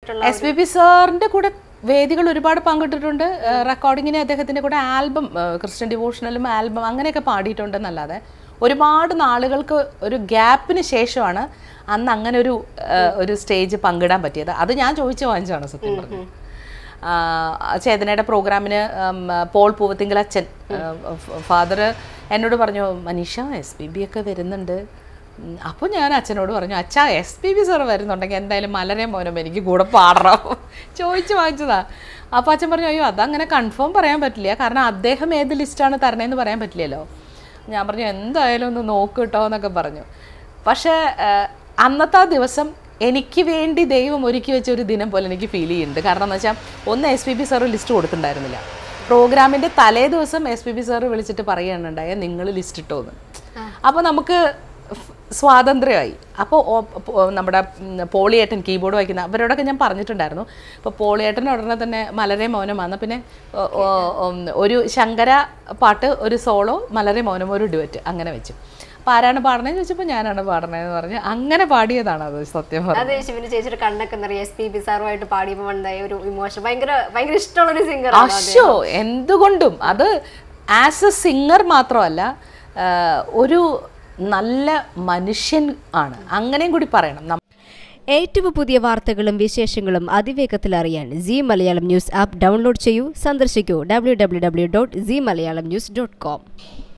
നേരിട്ടുള്ള S P B സാറിൻ്റെ കൂടെ വേദികൾ ഒരുപാട് പങ്കിട്ടിട്ടുണ്ട് റെക്കോർഡിങ്ങിന് അദ്ദേഹത്തിൻ്റെ കൂടെ ആൽബം ക്രിസ്ത്യൻ ഡിവോഷണലും ആൽബം അങ്ങനെയൊക്കെ പാടിയിട്ടുണ്ടെന്നല്ലാതെ ഒരുപാട് നാളുകൾക്ക് ഒരു ഗ്യാപ്പിന് ശേഷമാണ് അന്ന് അങ്ങനെ ഒരു ഏഹ്, ഒരു സ്റ്റേജ് പങ്കിടാൻ പറ്റിയത് അത് ഞാൻ ചോദിച്ചു വാങ്ങിച്ചാണ് സത്യം പറഞ്ഞു ചേതനയുടെ പ്രോഗ്രാമിന് ഉം, പോൾ പൂവത്തിങ്കൽ അച്ഛൻ ഫാദർ എന്നോട് പറഞ്ഞു മനീഷ എസ് പി ബി ഒക്കെ വരുന്നുണ്ട് ഉം, അപ്പോൾ ഞാൻ അച്ഛനോട് പറഞ്ഞു അച്ഛാ എസ് പി ബി സാർ വരുന്നുണ്ടെങ്കിൽ എന്തായാലും മലരെ മോനും എനിക്ക് കൂടെ പാടണം ചോദിച്ചു വാങ്ങിച്ചതാ അപ്പോൾ അച്ഛൻ പറഞ്ഞു അയ്യോ അതങ്ങനെ കൺഫേം പറയാൻ പറ്റില്ല കാരണം അദ്ദേഹം ഏത് ലിസ്റ്റാണ് തരണേന്ന് പറയാൻ പറ്റില്ലല്ലോ ഞാൻ പറഞ്ഞു എന്തായാലും ഒന്ന് നോക്ക് കേട്ടോ എന്നൊക്കെ പറഞ്ഞു പക്ഷേ ആ, അന്നത്തെ ആ ദിവസം എനിക്ക് വേണ്ടി ദൈവം ഒരുക്കി വെച്ച ഒരു ദിനം പോലെ എനിക്ക് ഫീൽ ചെയ്യുന്നുണ്ട് കാരണം എന്ന് വെച്ചാൽ ഒന്ന് S P B sir list കൊടുത്തിട്ടുണ്ടായിരുന്നില്ല പ്രോഗ്രാമിൻ്റെ തലേ ദിവസം എസ് പി ബി സാറ് വിളിച്ചിട്ട് പറയുകയാണുണ്ടായ നിങ്ങൾ ലിസ്റ്റ് ഇട്ടോന്ന് അപ്പോൾ നമുക്ക് ഫ് സ്വാതന്ത്ര്യമായി അപ്പോൾ നമ്മുടെ ഉം, പോളിയേട്ടൻ കീബോർഡ് വായിക്കുന്ന അവരോടൊക്കെ ഞാൻ പറഞ്ഞിട്ടുണ്ടായിരുന്നു അപ്പോൾ പോളിയേട്ടൻ ഉടനെ തന്നെ മലരെ മൗനം വന്ന പിന്നെ ഓ, ഓ, ഉം, ഒരു ശങ്കര പാട്ട് ഒരു സോളോ മലരെ മൗനം ഒരു ഡുവറ്റ് അങ്ങനെ വെച്ചു അപ്പോൾ ആരാണ് പാടണേന്ന് ചോദിച്ചപ്പോൾ ഞാനാണ് പാടണേന്ന് പറഞ്ഞ് അങ്ങനെ പാടിയതാണ് അത് സത്യം പറഞ്ഞത് അത് ശിവന് ചേച്ചിയുടെ കണ്ണൊക്കെ നിറയെ എസ് പി ബി സാറുമായിട്ട് പാടിയപ്പോൾ ഉണ്ടായ ഒരു ഇമോഷൻ ഭയങ്കര ഭയങ്കര ഇഷ്ടമുള്ള ഒരു സിംഗർ അശോ എന്തുകൊണ്ടും അത് ആസ് എ സിംഗർ മാത്രമല്ല ആ, ഒരു നല്ല മനുഷ്യൻ ആണ് അങ്ങനെയും കൂടി പറയണം നമ്മ- ഏറ്റവും പുതിയ വാർത്തകളും വിശേഷങ്ങളും അതിവേഗത്തിൽ അറിയാൻ Zee Malayalam news app download ചെയ്യൂ സന്ദർശിക്കൂ W W W dot Zee Malayalam news dot com